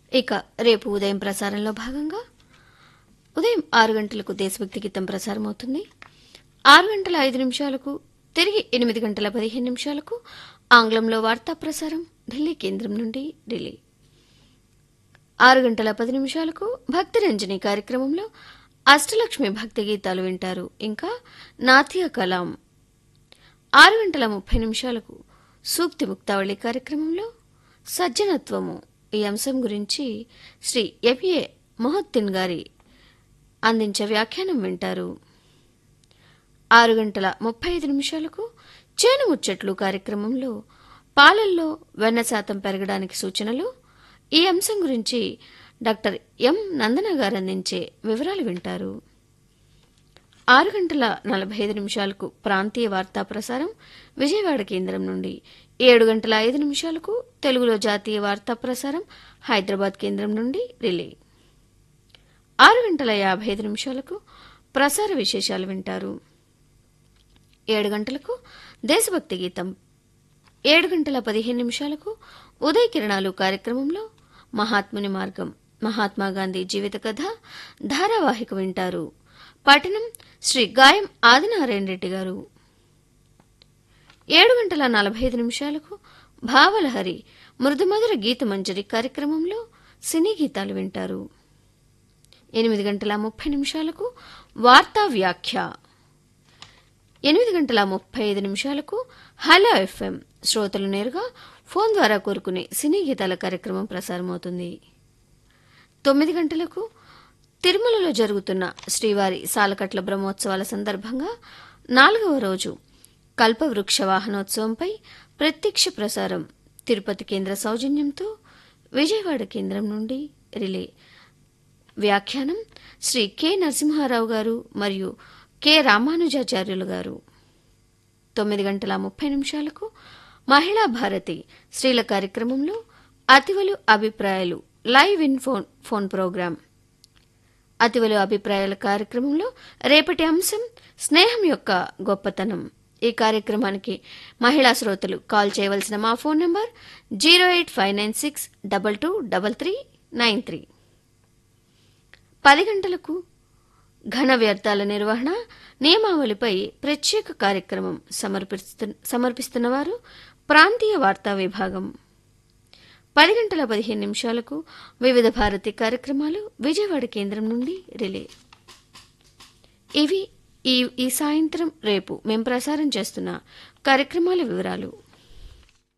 ఇక రేపు ఉదయం ప్రసారంలో భాగంగా ఉదయం ఆరు గంటలకు దేశభక్తి గీతం ప్రసారం అవుతుంది ఆరు గంటల ఐదు నిమిషాలకు తిరిగి ఎనిమిది గంటల పదిహేను నిమిషాలకు ఆంగ్లంలో వార్తా ప్రసారం ఢిల్లీ కేంద్రం నుండి ఢిల్లీ ఆరు గంటల పది నిమిషాలకు భక్తి రంజని కార్యక్రమంలో అష్టలక్ష్మి భక్తి గీతాలు వింటారు ఇంకా నాట్య కలాం ఆరు గంటల ముప్పై నిమిషాలకు సూక్తి ముక్తావళి కార్యక్రమంలో సజ్జనత్వము ఈ అంశం గురించి శ్రీ ఎపిఏ మొహద్దీన్ గారి అందించే వ్యాఖ్యానం వింటారు ఆరు గంటల ముప్పై ఐదు నిమిషాలకు చేను ముచ్చట్లు కార్యక్రమంలో పాలల్లో వెన్న శాతం పెరగడానికి సూచనలు ఈ అంశం గురించి డాక్టర్ ఎం నందన గారు అందించే వివరాలు వింటారు ఆరు గంటల నలభై ఐదు నిమిషాలకు ప్రాంతీయ వార్తా ప్రసారం విజయవాడ కేంద్రం నుండి ఏడు గంటల ఐదు నిమిషాలకు తెలుగులో జాతీయ వార్తా ప్రసారం హైదరాబాద్ కేంద్రం నుండి రిలే ఆరు గంటల యాభై ఐదు నిమిషాలకు ప్రసార విశేషాలు వింటారు ఏడు గంటలకు దేశభక్తి గీతం ఏడు గంటల పదిహేను నిమిషాలకు ఉదయ కిరణాలు కార్యక్రమంలో మహాత్ముని మార్గం మహాత్మా గాంధీ జీవిత కథ ధారావాహిక వింటారు పఠనం శ్రీ గాయం ఆదినారాయణ రెడ్డి గారు ఏడు గంటల నలభై ఐదు నిమిషాలకు భావలహరి మృదుమధుర గీతమంజరి కార్యక్రమంలో సినీ గీతాలు వింటారు ఎనిమిది గంటల ముప్పై నిమిషాలకు వార్తా వ్యాఖ్య ఎనిమిది గంటల ముప్పై ఐదు నిమిషాలకు హలో ఎఫ్ఎం శ్రోతలు నేరుగా ఫోన్ ద్వారా కోరుకునే సినీ గీతాల కార్యక్రమం ప్రసారమవుతుంది తొమ్మిది గంటలకు తిరుమలలో జరుగుతున్న శ్రీవారి సాలకట్ల బ్రహ్మోత్సవాల సందర్భంగా నాలుగవ రోజు కల్పవృక్ష వాహనోత్సవంపై ప్రత్యక్ష ప్రసారం తిరుపతి కేంద్ర సౌజన్యంతో విజయవాడ కేంద్రం నుండి రిలే వ్యాఖ్యానం శ్రీ కె నరసింహారావు గారు మరియు కె రామానుజాచార్యులు గారు తొమ్మిది గంటల ముప్పై నిమిషాలకు మహిళా భారతి స్త్రీల కార్యక్రమంలో అతివలు అభిప్రాయాలు live in phone phone program అతివలు అభిప్రాయాల కార్యక్రమంలో రేపటి అంశం స్నేహం యొక్క గొప్పతనం ఈ కార్యక్రమానికి మహిళా శ్రోతలు కాల్ చేయవలసిన మా phone number zero eight five nine six double two double three nine three పది గంటలకు ఘన వ్యర్థాల నిర్వహణ నియమావళిపై ప్రత్యేక కార్యక్రమం సమర్పిస్తు సమర్పిస్తున్నవారు ప్రాంతీయ వార్తా విభాగం పది గంటల పదిహేను నిమిషాలకు వివిధ భారతి కార్యక్రమాలు విజయవాడ కేంద్రం నుండి రిలే ఇవి ఈ ఈ సాయంత్రం రేపు మేం ప్రసారం చేస్తున్న కార్యక్రమాల వివరాలు